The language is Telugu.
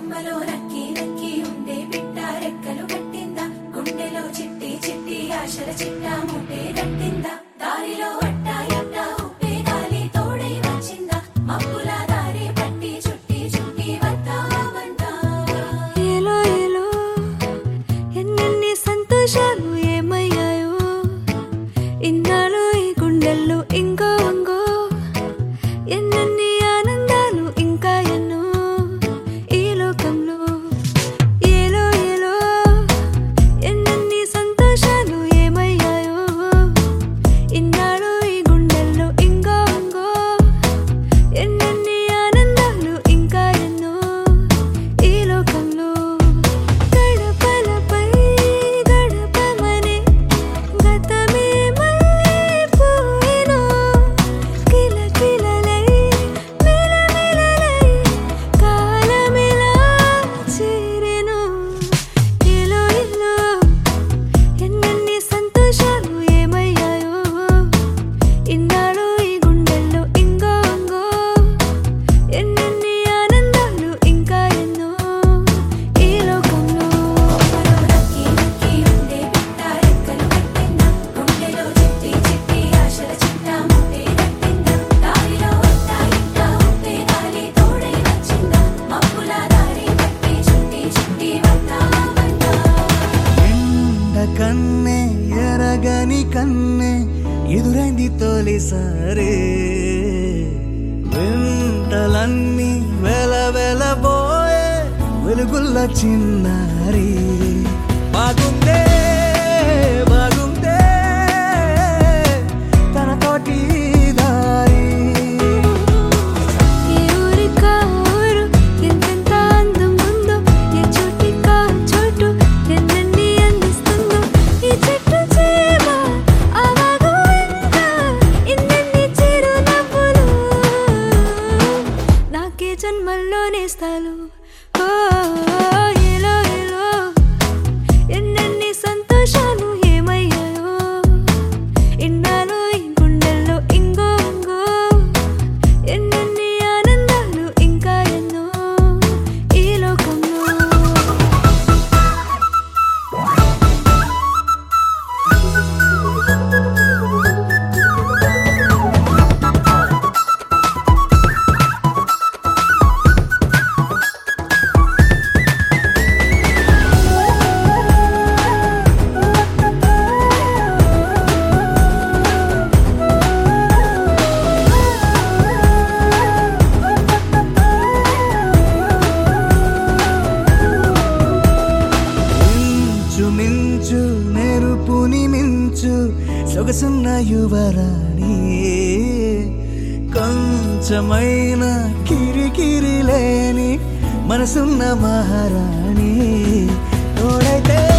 కొమ్మలో నక్కి నక్కి ఉండే బిడ్డ రెక్కలు కట్టిందా గుండెలో చిట్టి చిట్టి ఆశల చిట్టా మూటే కట్టిందా దారిలో అట్ట ఎట్ట ఉప్పే గాలి తోడై వచ్చిందా మబ్బుల దారి పట్టి చుట్టి చుట్టి వద్దామంటా ఏలో ఏలో ఎన్నెన్ని సంతోషాలు ఏమయ్యాయో ఇన్నాళ్ళు ఈ గుండెల్లో ఇంకో వంగో ఎన్నెన్ని ఆనందాలు ఇంకా ఎన్నో ఈ లోకంలో ఏలో ఏలో ఎన్నెన్ని సంతోషాలు ఏమయ్యాయో ఇన్నాళ్ళు ఈ గుండెల్లో ఇంకో వంగో ఎన్నెన్ని ఆనందాలు ఇంకా ఎన్నో ఈ లోకంలో గడపలపై గడపమనే గతమేమైపోయినో కిలకిలలై మెలమెలలై కాలమిలా చేరెను ఏలో ఏలో ఎన్నెన్ని సంతోషాలు ఏమయ్యాయో ఇన్నాళ్ళు ఈ గుండెల్లో ఇంగో ఇంగో ఎన్నెన్ని ఆనందాలు ఇంకా ఎన్నో ఈ లోకంలో నక్కి నక్కి ఉండే బిడ్డ రెక్కలు కట్టిందా గుండెలో చిట్టి చిట్టి ఆశల చిట్టా మూటే కట్టిందా దారిలో అట్ట ఇట్ట ఉప్పే గాలి తోడై వచ్చిందా మబ్బుల దారి పట్టి చుట్టి చుట్టి వద్దామంటా ఎండ కన్నే ఎరగని కన్నే ఎదురైంది తొలిసారే వెంటలన్నీ వెల వెలబోయే వెలుగుల్ల చిన్నారి బాగుందే బాగుందే తన తోటి దారి ఈ ఊరికా ఊరు ఎంతెంత అందం ఉందో ఏ చోటికా చోటు ఎన్నెన్ని అందిస్తుందో ఈ చెట్టు చేమ ఆ వాగు వెంట ఎన్నెన్ని చిరునవ్వులు నాకే జన్మల్లో నేస్తాలు ఓ ఏలో ఏలో ఎన్నెన్ని సంతోషాలు ఏమయ్యాయో ఇన్నాళ్ళు ఈ గుండెల్లో ఇంగో ఇంగో ఎన్నెన్ని ఆనందాలు ఇంకా ఎన్నో ఈ లోకంలో మించు మించు మెరుపుని మించు సొగసున్న యువరాణి కొంచెమైన కిరికిరి లేని మనసున్న మహారాణి తోడైతే